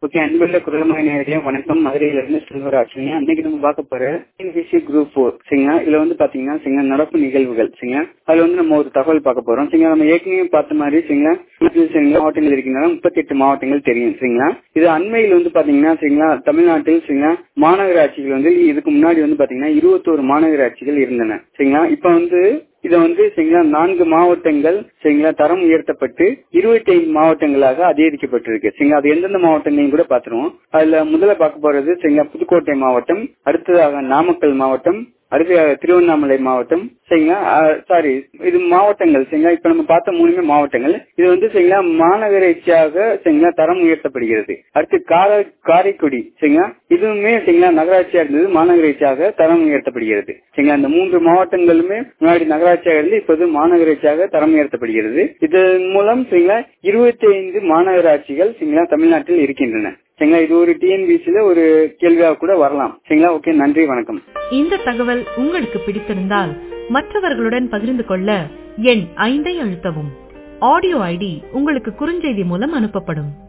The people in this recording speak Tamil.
ஓகே அன்புள்ள குரலமாய் நேரடியா வணக்கம் மதுரையில இருந்து செல்வராஜ் அன்னைக்கு நம்ம பார்க்க போற டிஎன்பிசி குரூப் ஃபோர் சரிங்களா இதுல வந்து பாத்தீங்கன்னா சரிங்களா நடப்பு நிகழ்வுகள் சரிங்களா அதுல வந்து நம்ம ஒரு தகவல் பார்க்க போறோம் சரிங்களா நம்ம ஏற்கனவே பார்த்த மாதிரி சரிங்களா சரிங்களா மாவட்டங்கள் இருக்கின்றன முப்பத்தி எட்டு மாவட்டங்கள் தெரியும் சரிங்களா இது அண்மையில் வந்து பாத்தீங்கன்னா சரிங்களா தமிழ்நாட்டில் சரிங்களா மாநகராட்சிகள் வந்து இதுக்கு முன்னாடி வந்து பாத்தீங்கன்னா இருபத்தோரு மாநகராட்சிகள் இருந்தன சரிங்களா இப்ப வந்து இதை வந்து சரிங்களா நான்கு மாவட்டங்கள் சரிங்களா தரம் உயர்த்தப்பட்டு இருபத்தி ஐந்து மாவட்டங்களாக அதிகரிக்கப்பட்டிருக்கு சரிங்களா அது எந்தெந்த மாவட்டங்களையும் கூட பாத்துருவோம் அதுல முதல்ல பார்க்க போறது சரிங்களா புதுக்கோட்டை மாவட்டம் அடுத்ததாக நாமக்கல் மாவட்டம் அடுத்ததாக திருவண்ணாமலை மாவட்டம் சரிங்களா சாரி இது மாவட்டங்கள் சரிங்களா இப்ப நம்ம பார்த்த மூணுமே மாவட்டங்கள் இது வந்து சரிங்களா மாநகராட்சியாக சரிங்களா தரம் உயர்த்தப்படுகிறது அடுத்து கார காரைக்குடி சரிங்களா இதுவுமே சரிங்களா நகராட்சியா இருந்தது மாநகராட்சியாக தரம் உயர்த்தப்படுகிறது சரிங்களா இந்த மூன்று மாவட்டங்களுமே முன்னாடி நகராட்சியாக இருந்து இப்போது மாநகராட்சியாக தரம் உயர்த்தப்படுகிறது இதன் மூலம் சரிங்களா இருபத்தி ஐந்து மாநகராட்சிகள் சரிங்களா தமிழ்நாட்டில் இருக்கின்றன சரிங்களா இது ஒரு டிஎன்பிசில ஒரு கேள்வியாக கூட வரலாம் சரிங்களா ஓகே நன்றி வணக்கம் இந்த தகவல் உங்களுக்கு பிடித்திருந்தால் மற்றவர்களுடன் பகிர்ந்து கொள்ள எண் ஐந்தை அழுத்தவும் ஆடியோ ஐடி உங்களுக்கு குறுஞ்செய்தி மூலம் அனுப்பப்படும்